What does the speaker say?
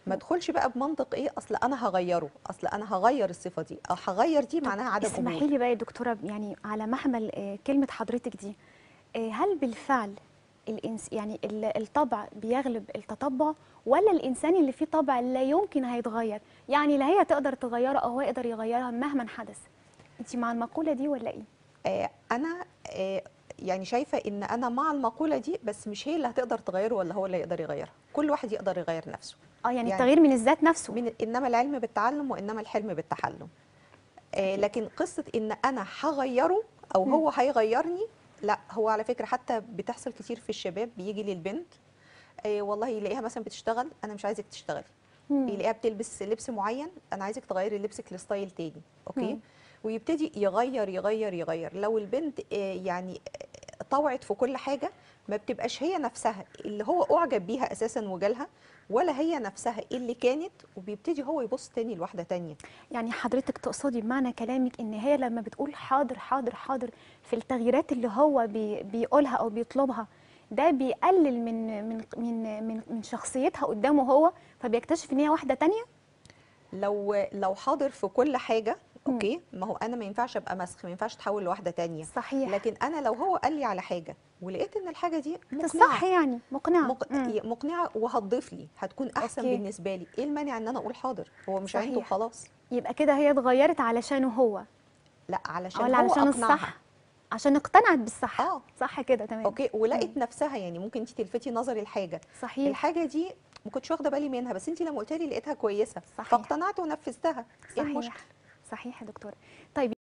ما ادخلش بقى بمنطق ايه اصل انا هغيره اصل انا هغير الصفه دي او هغير دي معناها عدم اسمحي قبول لي بقى يا دكتوره يعني على محمل آه، كلمه حضرتك دي آه، هل بالفعل الإنس يعني ال- الطبع بيغلب التطبع ولا الانسان اللي فيه طبع لا يمكن هيتغير يعني لا هي تقدر تغيره او هو يقدر يغيرها مهما حدث انت مع المقوله دي ولا ايه آه انا آه يعني شايفه ان انا مع المقوله دي بس مش هي اللي هتقدر تغيره ولا هو اللي يقدر يغيرها كل واحد يقدر يغير نفسه اه يعني, يعني التغيير من الذات نفسه من انما العلم بالتعلم وانما الحلم بالتحلم آه لكن قصه ان انا هغيره او مم. هو هيغيرني لا هو على فكره حتى بتحصل كتير في الشباب بيجي للبنت آه والله يلاقيها مثلا بتشتغل انا مش عايزك تشتغلي مم. يلاقيها بتلبس لبس معين انا عايزك تغيري لبسك لستايل تاني اوكي مم. ويبتدي يغير يغير يغير لو البنت آه، يعني آه، طوعت في كل حاجه ما بتبقاش هي نفسها اللي هو اعجب بيها اساسا وجالها ولا هي نفسها اللي كانت وبيبتدي هو يبص تاني لواحده تانية يعني حضرتك تقصدي بمعنى كلامك ان هي لما بتقول حاضر حاضر حاضر في التغييرات اللي هو بي بيقولها او بيطلبها ده بيقلل من من من من, من شخصيتها قدامه هو فبيكتشف ان هي واحده تانية لو لو حاضر في كل حاجه مم. اوكي ما هو انا ما ينفعش ابقى مسخ ما ينفعش اتحول لواحده تانية صحيح لكن انا لو هو قال لي على حاجه ولقيت ان الحاجه دي في مقنعه الصح يعني مقنعه مق... مم. مقنعه وهتضيف لي هتكون احسن أوكي. بالنسبه لي ايه المانع ان انا اقول حاضر هو مش صحيح. عنده خلاص يبقى كده هي اتغيرت علشانه هو لا علشان ولا هو علشان أقنعها. الصح عشان اقتنعت بالصح اه صح كده تمام اوكي ولقيت نفسها يعني ممكن انت تلفتي نظري لحاجه صحيح الحاجه دي ما كنتش واخده بالي منها بس انت لما قلت لي لقيتها كويسه صحيح. فاقتنعت ونفذتها ايه صحيح المشكله صحيح يا دكتوره طيب